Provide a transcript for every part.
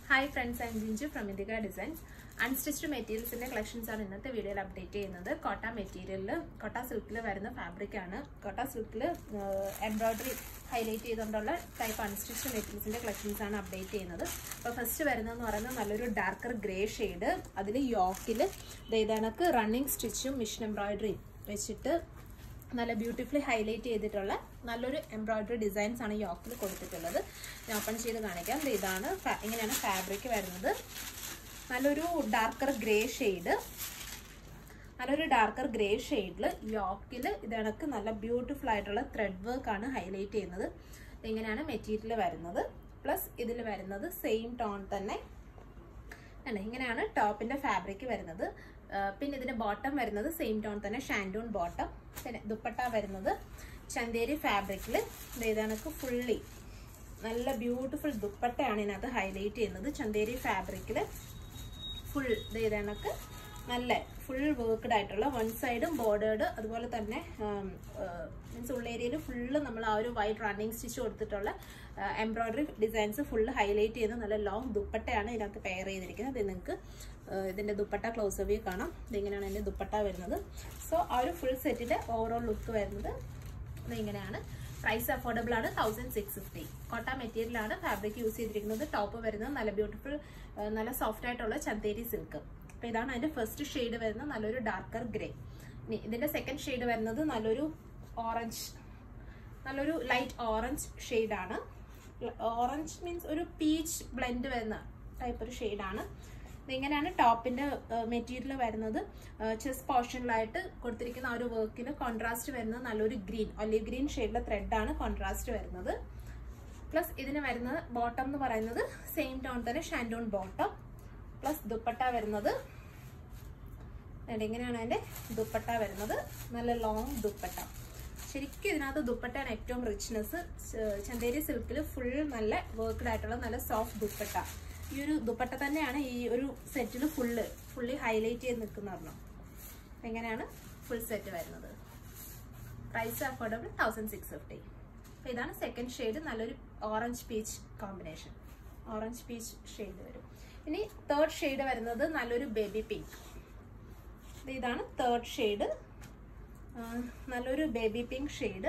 hi friends and Jinju from Indika designs unstitched മെറ്റീരിയൽസിന്റെ collections ആണ് ഇന്നത്തെ വീഡിയോയിൽ അപ്ഡേറ്റ് ചെയ്യുന്നത് കോട്ട മെറ്റീരിയലിൽ കോട്ട സിൽക്കിൽ വരുന്ന ഫാബ്രിക് ആണ് കോട്ട സിൽക്കിൽ എംബ്രോയിഡറി ഹൈലൈറ്റ് ചെയ്തുകൊണ്ടുള്ള ടൈപ്പ് അൺസ്റ്റിച്ച്ഡ് മെറ്റീരിയൽസിന്റെ കളക്ഷൻസ് ആണ് അപ്ഡേറ്റ് ചെയ്യുന്നത് അപ്പോൾ ഫസ്റ്റ് വരുന്നതെന്ന് പറയുന്നത് നല്ലൊരു ഡാർക്കർ ഗ്രേ ഷെയ്ഡ് അതിൽ യോക്കിൽ ഇതേതാണക്ക് റണ്ണിങ് സ്റ്റിച്ചും മിഷൻ എംബ്രോയിഡറി വെച്ചിട്ട് നല്ല ബ്യൂട്ടിഫുള്ളി ഹൈലൈറ്റ് ചെയ്തിട്ടുള്ള നല്ലൊരു എംബ്രോയിഡറി ഡിസൈൻസ് ആണ് യോക്കിൽ കൊടുത്തിട്ടുള്ളത് ഞാൻ ഓപ്പൺ ചെയ്ത് കാണിക്കാം ദേ ഇതാണ് ഫാ- ഇങ്ങനെയാണ് ഫാബ്രിക് വരുന്നത് നല്ലൊരു ഡാർക്കർ ഗ്രേ ഷെയ്ഡ് നല്ലൊരു ഡാർക്കർ ഗ്രേ ഷെയ്ഡിൽ യോക്കിൽ ഇതണക്ക് നല്ല ബ്യൂട്ടിഫുൾ ആയിട്ടുള്ള ത്രെഡ് വർക്ക് ആണ് ഹൈലൈറ്റ് ചെയ്യുന്നത് ഇങ്ങനെയാണ് മെറ്റീരിയൽ വരുന്നത് പ്ലസ് ഇതിൽ വരുന്നത് സെയിം ടോൺ തന്നെ അല്ല ഇങ്ങനെയാണ് ടോപ്പിന്റെ ഫാബ്രിക് വരുന്നത് ആ, പിന്നെ ഇതിന്റെ ബോട്ടം വരുന്നത് സെയിം ടോൺ തന്നെ ഷാൻഡൂൺ ബോട്ടം പിന്നെ ദുപ്പട്ട വരുന്നത് ചന്തേരി ഫാബ്രിക്കിൽ ഇതണക്ക് ഫുള്ളി നല്ല ബ്യൂട്ടിഫുൾ ദുപ്പട്ടയാണ് ഇതിനകത്ത് ഹൈലൈറ്റ് ചെയ്യുന്നത് ചന്തേരി ഫാബ്രിക്കിൽ ഫുൾ ഇതണക്ക് നല്ല ഫുൾ വർക്ക്ഡ് ആയിട്ടുള്ള വൺ സൈഡും ബോർഡേഡ് അതുപോലെ തന്നെ മീൻസ് ഉള്ളേരിയയിൽ ഫുള്ള് നമ്മൾ ആ ഒരു വൈറ്റ് റണ്ണിങ് സ്റ്റിച്ച് കൊടുത്തിട്ടുള്ള എംബ്രോയിഡറി ഡിസൈൻസ് ഫുള്ള് ഹൈലൈറ്റ് ചെയ്യുന്ന നല്ല ലോങ് ദുപ്പട്ടയാണ് ഇതിനകത്ത് പെയർ ചെയ്തിരിക്കുന്നത് ഇത് നിങ്ങൾക്ക് ഇതിൻ്റെ ദുപ്പട്ട ക്ലോസ് വ്യൂ കാണാം ഇതിങ്ങനെയാണ് ഇതിൻ്റെ ദുപ്പട്ട വരുന്നത് സോ ആ ഒരു ഫുൾ സെറ്റിൻ്റെ ഓവറോൾ ലുക്ക് വരുന്നത് ഇതിങ്ങനെയാണ് പ്രൈസ് അഫോർഡബിൾ ആണ് thousand six fifty Kota material ആണ് ഫാബ്രിക് യൂസ് ചെയ്തിരിക്കുന്നത് ടോപ്പ് വരുന്നത് നല്ല ബ്യൂട്ടിഫുൾ നല്ല സോഫ്റ്റ് ആയിട്ടുള്ള ചന്തേരി സിൽക്ക് അപ്പോൾ ഇതാണ് അതിന്റെ ഫസ്റ്റ് ഷെയ്ഡ് വരുന്നത് നല്ലൊരു ഡാർക്കർ ഗ്രേ ഇനി ഇതിന്റെ സെക്കൻഡ് ഷെയ്ഡ് വരുന്നത് നല്ലൊരു ഓറഞ്ച് നല്ലൊരു ലൈറ്റ് ഓറഞ്ച് ഷെയ്ഡാണ് ഓറഞ്ച് മീൻസ് ഒരു പീച്ച് ബ്ലെൻഡ് വരുന്ന ടൈപ്പ് ഒരു ഷെയ്ഡാണ് ഇങ്ങനെയാണ് ടോപ്പിന്റെ മെറ്റീരിയൽ വരുന്നത് ചെസ്റ്റ് പോർഷനിലായിട്ട് കൊടുത്തിരിക്കുന്ന ആ ഒരു വർക്കിന് കോൺട്രാസ്റ്റ് വരുന്നത് നല്ലൊരു ഗ്രീൻ ഒലിവ് ഗ്രീൻ ഷെയ്ഡിലെ ത്രെഡാണ് കോൺട്രാസ്റ്റ് വരുന്നത് പ്ലസ് ഇതിന് വരുന്നത് ബോട്ടം എന്ന് പറയുന്നത് സെയിം ടോൺ തന്നെ ഷാൻഡോൺ ബോട്ടം പ്ലസ് ദുപ്പട്ട വരുന്നത് ഇങ്ങനെയാണ് അതിന്റെ ദുപ്പട്ട വരുന്നത് നല്ല ലോങ് ദുപ്പട്ട ശരിക്കും ഇതിനകത്ത് ദുപ്പട്ടയാണ് ഏറ്റവും റിച്ച്നെസ് ചന്തേരി സിൽക്കിൽ ഫുൾ നല്ല വർക്ക്ഡ് ആയിട്ടുള്ള നല്ല സോഫ്റ്റ് ദുപ്പട്ട ഈ ഒരു ദുപ്പട്ട തന്നെയാണ് ഈ ഒരു സെറ്റിൽ ഫുള്ള് ഫുള്ളി ഹൈലൈറ്റ് ചെയ്ത് നിൽക്കുന്ന ഒരെണ്ണം എങ്ങനെയാണ് ഫുൾ സെറ്റ് വരുന്നത് price affordable thousand six fifty അപ്പോൾ ഇതാണ് സെക്കൻഡ് ഷെയ്ഡ് നല്ലൊരു orange peach combination orange peach shade വരും ഇനി തേർഡ് ഷെയ്ഡ് വരുന്നത് നല്ലൊരു ബേബി പിങ്ക് ഇതാണ് തേർഡ് ഷെയ്ഡ് നല്ലൊരു ബേബി പിങ്ക് ഷെയ്ഡ്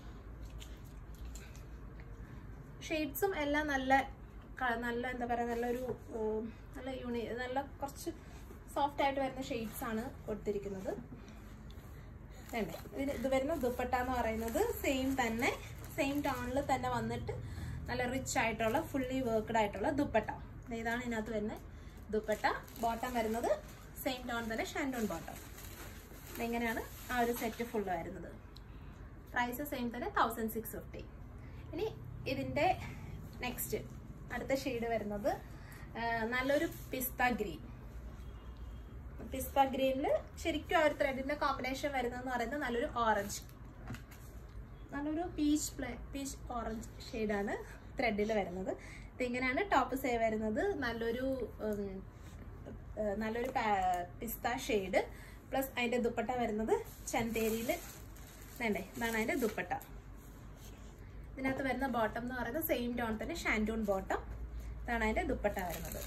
ഷെയ്ഡ്സും എല്ലാം നല്ല ക- നല്ല എന്താ പറയുക നല്ലൊരു ഉം, നല്ല യൂണി നല്ല കുറച്ച് സോഫ്റ്റ് ആയിട്ട് വരുന്ന ഷെയ്ഡ്സ് ആണ് കൊടുത്തിരിക്കുന്നത് വേണ്ടേ ഇതിന് ഇത് വരുന്ന ദുപ്പട്ട എന്ന് പറയുന്നത് സെയിം തന്നെ സെയിം ടോണിൽ തന്നെ വന്നിട്ട് നല്ല റിച്ച് ആയിട്ടുള്ള ഫുള്ളി വർക്ക്ഡ് ആയിട്ടുള്ള ദുപ്പട്ട ദേ ഇതാണ് ഇതിനകത്ത് വരുന്ന ദുപ്പട്ട ബോട്ടം വരുന്നത് സെയിം ടോൺ തന്നെ ഷാൻഡോൺ ബോട്ടം ഇങ്ങനെയാണ് ആ ഒരു സെറ്റ് ഫുള്ള് വരുന്നത് പ്രൈസ് സെയിം തന്നെ തൗസൻഡ് സിക്സ് ഫിഫ്റ്റി ഇനി ഇതിൻ്റെ നെക്സ്റ്റ് അടുത്ത ഷെയ്ഡ് വരുന്നത് ആ, നല്ലൊരു പിസ്ത ഗ്രീൻ പിസ്ത ഗ്രീനിൽ ശരിക്കും ആ ഒരു ത്രെഡിന്റെ കോമ്പിനേഷൻ വരുന്നതെന്ന് പറയുന്നത് നല്ലൊരു ഓറഞ്ച് നല്ലൊരു പീച്ച് പ്ലേ പീച്ച് ഓറഞ്ച് ഷെയ്ഡാണ് ത്രെഡിൽ വരുന്നത് ഇതിങ്ങനെയാണ് ടോപ്പ് സേ വരുന്നത് നല്ലൊരു ഉം, ഏഹ്, നല്ലൊരു പിസ്ത ഷെയ്ഡ് പ്ലസ് അതിന്റെ ദുപ്പട്ട വരുന്നത് ചന്തേരിയിൽ വേണ്ടേ ഇതാണ് അതിന്റെ ദുപ്പട്ട ഇതിനകത്ത് വരുന്ന ബോട്ടം എന്ന് പറയുന്നത് സെയിം ടോൺ തന്നെ ഷാൻഡൂൺ ബോട്ടം ഇതാണ് അതിന്റെ ദുപ്പട്ട വരുന്നത്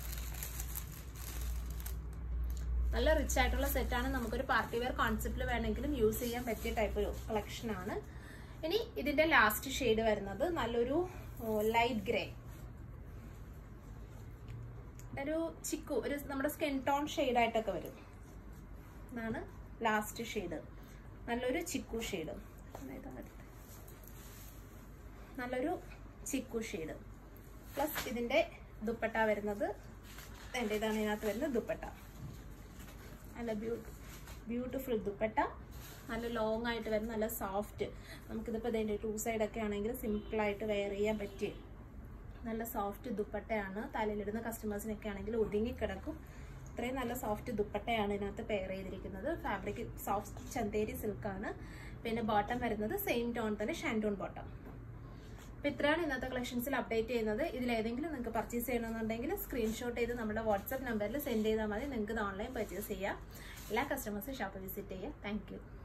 നല്ല റിച്ച് ആയിട്ടുള്ള സെറ്റാണ് നമുക്കൊരു പാർട്ടി വെയർ കോൺസെപ്റ്റിൽ വേണമെങ്കിലും യൂസ് ചെയ്യാൻ പറ്റിയ ടൈപ്പ് ഒരു കളക്ഷൻ ആണ് ഇനി ഇതിന്റെ ലാസ്റ്റ് ഷെയ്ഡ് വരുന്നത് നല്ലൊരു ലൈറ്റ് ഗ്രേ ഒരു ചിക്കു ഒരു നമ്മുടെ സ്കിൻ ടോൺ ആയിട്ടൊക്കെ വരും ഇതാണ് ലാസ്റ്റ് ഷെയ്ഡ് നല്ലൊരു ചിക്കു ഷെയ്ഡ് നല്ലൊരു ചിക്കു ഷെയ്ഡ് പ്ലസ് ഇതിന്റെ ദുപ്പട്ട വരുന്നത് എൻ്റെ ഇതാണ് ഇതിനകത്ത് വരുന്നത് ദുപ്പട്ട നല്ല ബ്യൂ ബ്യൂട്ടിഫുൾ ദുപ്പട്ട നല്ല ലോങ് ആയിട്ട് വരുന്ന നല്ല സോഫ്റ്റ് നമുക്കിതിപ്പോൾ ഇതിൻ്റെ ടു സൈഡൊക്കെ ആണെങ്കിൽ സിമ്പിളായിട്ട് വെയർ ചെയ്യാൻ പറ്റിയ നല്ല സോഫ്റ്റ് ദുപ്പട്ടയാണ് തലയിലിടുന്ന കസ്റ്റമേഴ്സിനൊക്കെ ആണെങ്കിൽ ഒതുങ്ങിക്കിടക്കും ഇത്രയും നല്ല സോഫ്റ്റ് ദുപ്പട്ടയാണ് ഇതിനകത്ത് പെയർ ചെയ്തിരിക്കുന്നത് ഫാബ്രിക് സോഫ്റ്റ് ചന്തേരി സിൽക്കാണ് പിന്നെ ബോട്ടം വരുന്നത് സെയിം ടോൺ തന്നെ ഷാൻഡോൺ ബോട്ടം അപ്പോൾ ഇത്രയാണ് ഇന്നത്തെ കളക്ഷൻസിൽ അപ്ഡേറ്റ് ചെയ്യുന്നത് ഇതിൽ ഏതെങ്കിലും നിങ്ങൾക്ക് പർച്ചേസ് ചെയ്യണമെന്നുണ്ടെങ്കിൽ സ്ക്രീൻഷോട്ട് ചെയ്ത് നമ്മുടെ വാട്സപ്പ് നമ്പറിൽ സെൻഡ് ചെയ്താൽ മതി നിങ്ങൾക്ക് ഇത് ഓൺലൈൻ പർച്ചേസ് ചെയ്യാം എല്ലാ കസ്റ്റമേഴ്സും ഷോപ്പ് വിസിറ്റ് ചെയ്യുക താങ്ക്